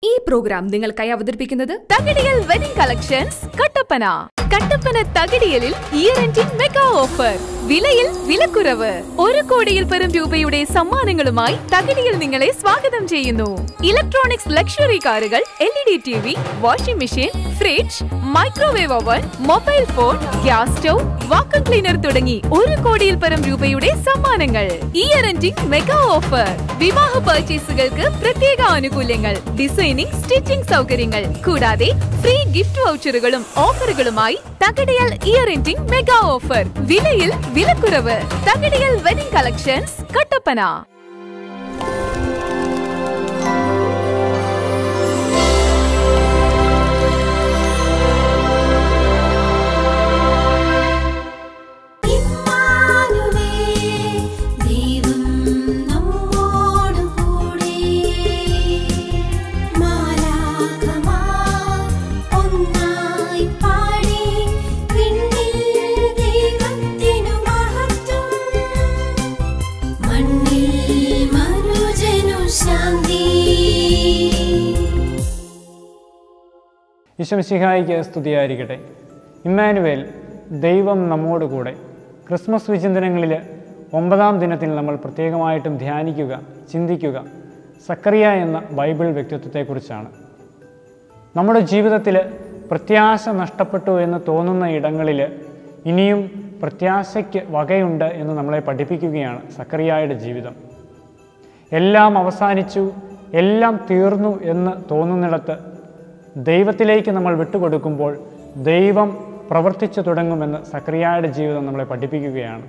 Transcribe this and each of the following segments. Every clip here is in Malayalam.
ഈ പ്രോഗ്രാം നിങ്ങൾക്കായി അവതരിപ്പിക്കുന്നത് തകിടിയൽ വെഡിംഗ് കളക്ഷൻസ് കട്ടപ്പന കട്ടപ്പന തകിടിയലിൽ ഇയർ എൻഡിംഗ് മെഗാ ഓഫർ വിലയിൽ വിലക്കുറവ് ഒരു കോടിയിൽ പരം രൂപയുടെ സമ്മാനങ്ങളുമായി തകിടിയിൽ നിങ്ങളെ സ്വാഗതം ചെയ്യുന്നു ഇലക്ട്രോണിക്സ് ലക്ഷറി കാറുകൾ L E D T V washing machine fridge microwave oven mobile phone gas stove vacuum cleaner തുടങ്ങി ഒരു കോടിയിൽ പരം രൂപയുടെ സമ്മാനങ്ങൾ ഇയർ എൻഡിംഗ് മെഗാ ഓഫർ വിവാഹ പർച്ചേസുകൾക്ക് പ്രത്യേക ആനുകൂല്യങ്ങൾ ഡിസൈനിങ് സ്റ്റിച്ചിംഗ് സൗകര്യങ്ങൾ കൂടാതെ ഫ്രീ ഗിഫ്റ്റ് വൗച്ചറുകളും ഓഫറുകളുമായി Thakadiyal year ending mega offer വിലയിൽ വിലക്കുറവ് Thakadiyal wedding collections Kattappana Emmanuel ദൈവം നമ്മോടുകൂടെ മാലാഖമാർ ഒന്നായി പാടി വിണ്ണിൽ ദൈവത്തിനു മഹത്വം മണ്ണിൽ മനുജനു ശാന്തി ഈശ്വമിശിഹായിക്ക് സ്തുതിയായിരിക്കട്ടെ ഇമ്മാനുവേൽ ദൈവം നമ്മോട് കൂടെ ക്രിസ്മസ് വിചിന്തനങ്ങളിൽ ഒമ്പതാം ദിനത്തിൽ നമ്മൾ പ്രത്യേകമായിട്ടും ധ്യാനിക്കുക ചിന്തിക്കുക സക്കറിയ എന്ന ബൈബിൾ വ്യക്തിത്വത്തെക്കുറിച്ചാണ് നമ്മുടെ ജീവിതത്തിൽ പ്രത്യാശ നഷ്ടപ്പെട്ടു എന്ന് തോന്നുന്ന ഇടങ്ങളിൽ ഇനിയും പ്രത്യാശയ്ക്ക് വകയുണ്ട് എന്ന് നമ്മളെ പഠിപ്പിക്കുകയാണ് സക്കറിയായുടെ ജീവിതം എല്ലാം അവസാനിച്ചു എല്ലാം തീർന്നു എന്ന് തോന്നുന്നിടത്ത് ദൈവത്തിലേക്ക് നമ്മൾ വിട്ടുകൊടുക്കുമ്പോൾ ദൈവം പ്രവർത്തിച്ചു തുടങ്ങുമെന്ന് സക്രിയയുടെ ജീവിതം നമ്മളെ പഠിപ്പിക്കുകയാണ്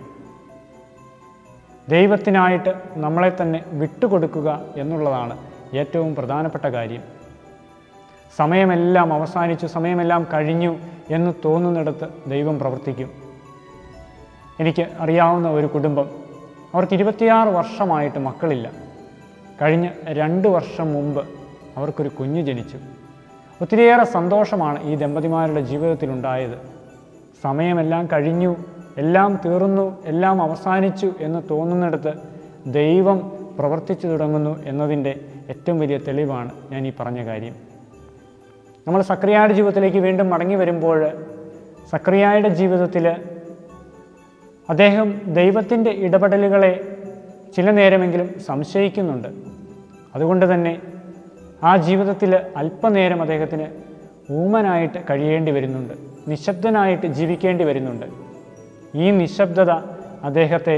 ദൈവത്തിനായിട്ട് നമ്മളെ തന്നെ വിട്ടുകൊടുക്കുക എന്നുള്ളതാണ് ഏറ്റവും പ്രധാനപ്പെട്ട കാര്യം സമയമെല്ലാം അവസാനിച്ചു സമയമെല്ലാം കഴിഞ്ഞു എന്ന് തോന്നുന്നിടത്ത് ദൈവം പ്രവർത്തിക്കും എനിക്ക് അറിയാവുന്ന ഒരു കുടുംബം അവർക്ക് ഇരുപത്തിയാറ് വർഷമായിട്ട് മക്കളില്ല കഴിഞ്ഞ രണ്ട് വർഷം മുമ്പ് അവർക്കൊരു കുഞ്ഞ് ജനിച്ചു ഒത്തിരിയേറെ സന്തോഷമാണ് ഈ ദമ്പതിമാരുടെ ജീവിതത്തിലുണ്ടായത് സമയമെല്ലാം കഴിഞ്ഞു എല്ലാം തീർന്നു എല്ലാം അവസാനിച്ചു എന്ന് തോന്നുന്നിടത്ത് ദൈവം പ്രവർത്തിച്ചു തുടങ്ങുന്നു എന്നതിൻ്റെ ഏറ്റവും വലിയ തെളിവാണ് ഞാൻ ഈ പറഞ്ഞ കാര്യം നമ്മൾ സക്രിയയുടെ ജീവിതത്തിലേക്ക് വീണ്ടും മടങ്ങി വരുമ്പോൾ സക്രിയയുടെ ജീവിതത്തിൽ അദ്ദേഹം ദൈവത്തിൻ്റെ ഇടപെടലുകളെ ചില നേരമെങ്കിലും സംശയിക്കുന്നുണ്ട് അതുകൊണ്ട് തന്നെ ആ ജീവിതത്തിൽ അല്പനേരം അദ്ദേഹത്തിന് ഊമനായിട്ട് കഴിയേണ്ടി വരുന്നുണ്ട് നിശബ്ദനായിട്ട് ജീവിക്കേണ്ടി വരുന്നുണ്ട് ഈ നിശബ്ദത അദ്ദേഹത്തെ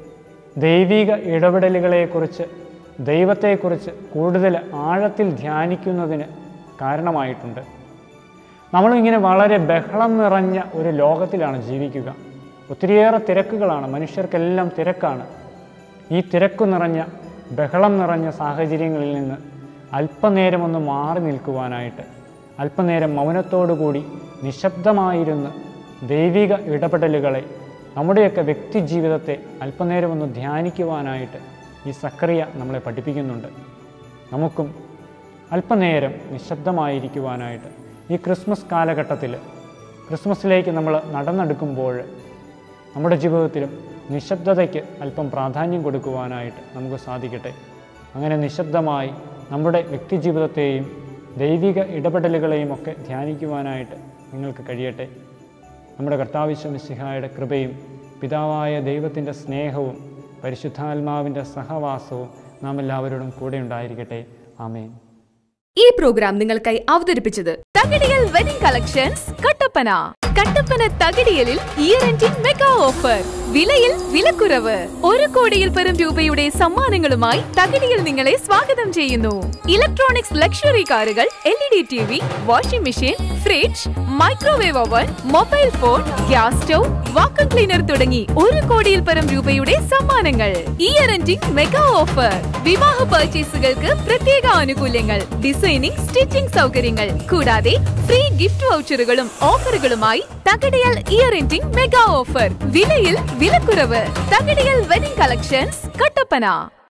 ദൈവിക ഇടപെടലുകളെക്കുറിച്ച് ദൈവത്തെക്കുറിച്ച് കൂടുതൽ ആഴത്തിൽ ധ്യാനിക്കുന്നതിന് കാരണമായിട്ടുണ്ട് നമ്മളും ഇങ്ങനെ വളരെ ബഹളം നിറഞ്ഞ ഒരു ലോകത്തിലാണ് ജീവിക്കുക ഒത്തിരിയേറെ തിരക്കുകളാണ് മനുഷ്യർക്കെല്ലാം തിരക്കാണ് ഈ തിരക്കു നിറഞ്ഞ ബഹളം നിറഞ്ഞ സാഹചര്യങ്ങളിൽ നിന്ന് അല്പനേരം ഒന്ന് മാറി നിൽക്കുവാനായിട്ട് അല്പനേരം മൗനത്തോടുകൂടി നിശബ്ദമായിരുന്ന് ദൈവിക ഇടപെടലുകളെ നമ്മുടെയൊക്കെ വ്യക്തി ജീവിതത്തെ അല്പനേരം ഒന്ന് ധ്യാനിക്കുവാനായിട്ട് ഈ സക്രിയ നമ്മളെ പഠിപ്പിക്കുന്നുണ്ട് നമുക്കും അല്പനേരം നിശബ്ദമായിരിക്കുവാനായിട്ട് ഈ ക്രിസ്മസ് കാലഘട്ടത്തിൽ ക്രിസ്മസിലേക്ക് നമ്മൾ നടന്നെടുക്കുമ്പോൾ നമ്മുടെ ജീവിതത്തിലും നിശബ്ദതയ്ക്ക് അല്പം പ്രാധാന്യം കൊടുക്കുവാനായിട്ട് നമുക്ക് സാധിക്കട്ടെ അങ്ങനെ നിശബ്ദമായി നമ്മുടെ വ്യക്തിജീവിതത്തെയും ദൈവിക ഇടപെടലുകളെയും ഒക്കെ ധ്യാനിക്കുവാനായിട്ട് നിങ്ങൾക്ക് കഴിയട്ടെ നമ്മുടെ കർത്താവിശ്വമിസിഹായുടെ കൃപയും പിതാവായ ദൈവത്തിൻ്റെ സ്നേഹവും പരിശുദ്ധാത്മാവിൻ്റെ സഹവാസവും നാം എല്ലാവരോടും കൂടെ ഉണ്ടായിരിക്കട്ടെ ആമേൻ ഈ പ്രോഗ്രാം നിങ്ങൾക്കായി അവതരിപ്പിച്ചത് തകിടിയൽ വെഡിംഗ് കളക്ഷൻസ് കട്ടപ്പന കട്ടപ്പന തകിടിയലിൽ ഇയർ എൻഡിംഗ് മെഗാ ഓഫർ വിലയിൽ വിലക്കുറവ് ഒരു കോടിയിൽ പരം രൂപയുടെ സമ്മാനങ്ങളുമായി തകിടിയിൽ നിങ്ങളെ സ്വാഗതം ചെയ്യുന്നു ഇലക്ട്രോണിക്സ് ലക്ഷറി കാറുകൾ L E D T V washing machine fridge microwave oven mobile phone gas stove vacuum cleaner തുടങ്ങി ഒരു കോടിയിൽ പരം രൂപയുടെ സമ്മാനങ്ങൾ ഇയർ എൻഡിംഗ് മെഗാ ഓഫർ വിവാഹ പർച്ചേസുകൾക്ക് പ്രത്യേക ആനുകൂല്യങ്ങൾ ഡിസൈനിങ് സ്റ്റിച്ചിംഗ് സൗകര്യങ്ങൾ കൂടാതെ ഫ്രീ ഗിഫ്റ്റ് വൗച്ചറുകളും ഓഫറുകളുമായി Thakadiyal year ending mega offer വിലയിൽ വിലക്കുറവ് തകടിയൽ വെഡിംഗ് കളക്ഷൻസ് കട്ടപ്പന